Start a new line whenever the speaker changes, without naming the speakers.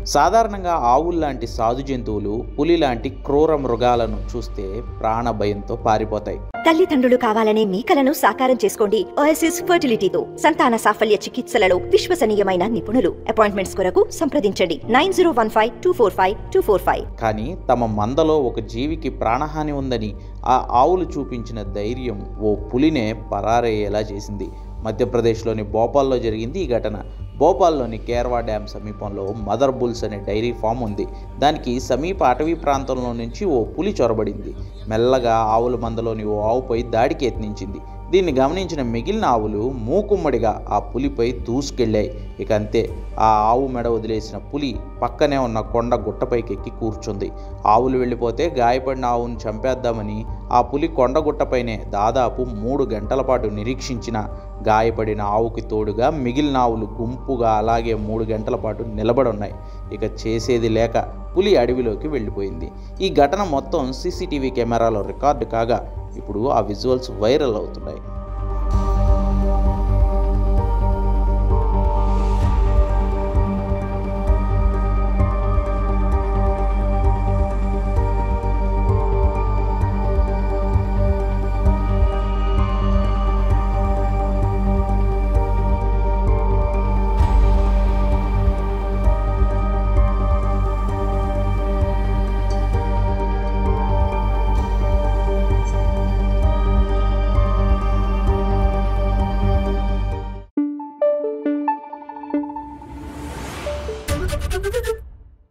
సాధారణంగా ఆవుల్లాంటి సాధు జంతువులు పులి లాంటి క్రూర మృగాలను చూస్తే ప్రాణ భయంతో పారిపోతాయి
తల్లిదండ్రులు కావాలనే మీ కలను సాకారం చేసుకోండి ఓఎస్ఎస్ ఫర్టిలిటీతో సంతాన సాఫల్య చికిత్సలలో విశ్వసనీయమైన నిపుణులు అపాయింట్మెంట్స్ కొరకు సంప్రదించండి nine zero one five two four five two four five
కానీ తమ మందలో ఒక జీవికి ప్రాణహాని ఉందని ఆ ఆవులు చూపించిన ధైర్యం ఓ పులినే పరారయ్యేలా చేసింది మధ్యప్రదేశ్లోని భోపాల్లో జరిగింది ఈ ఘటన భోపాల్లోని కేర్వా డ్యామ్ సమీపంలో మదర్ బుల్స్ అనే డైరీ ఫామ్ ఉంది దానికి సమీప అటవీ ప్రాంతంలో నుంచి ఓ పులి చొరబడింది మెల్లగా ఆవుల మందలోని ఓ ఆవుపై దాడికి యత్నించింది దీన్ని గమనించిన మిగిలిన ఆవులు మూకుమ్మడిగా ఆ పులిపై దూసుకెళ్ళాయి ఇక అంతే ఆ ఆవు మెడ వదిలేసిన పులి పక్కనే ఉన్న కొండ గుట్టపైకి ఎక్కి కూర్చుంది ఆవులు వెళ్ళిపోతే గాయపడిన ఆవును చంపేద్దామని ఆ పులి కొండ గుట్టపైనే దాదాపు మూడు గంటల పాటు నిరీక్షించిన గాయపడిన ఆవుకి తోడుగా మిగిలిన ఆవులు గుంపుగా అలాగే మూడు గంటల పాటు నిలబడున్నాయి ఇక చేసేది లేక పులి అడవిలోకి వెళ్ళిపోయింది ఈ ఘటన మొత్తం సీసీటీవీ కెమెరాలో రికార్డు కాగా ఇప్పుడు ఆ విజువల్స్ వైరల్ అవుతున్నాయి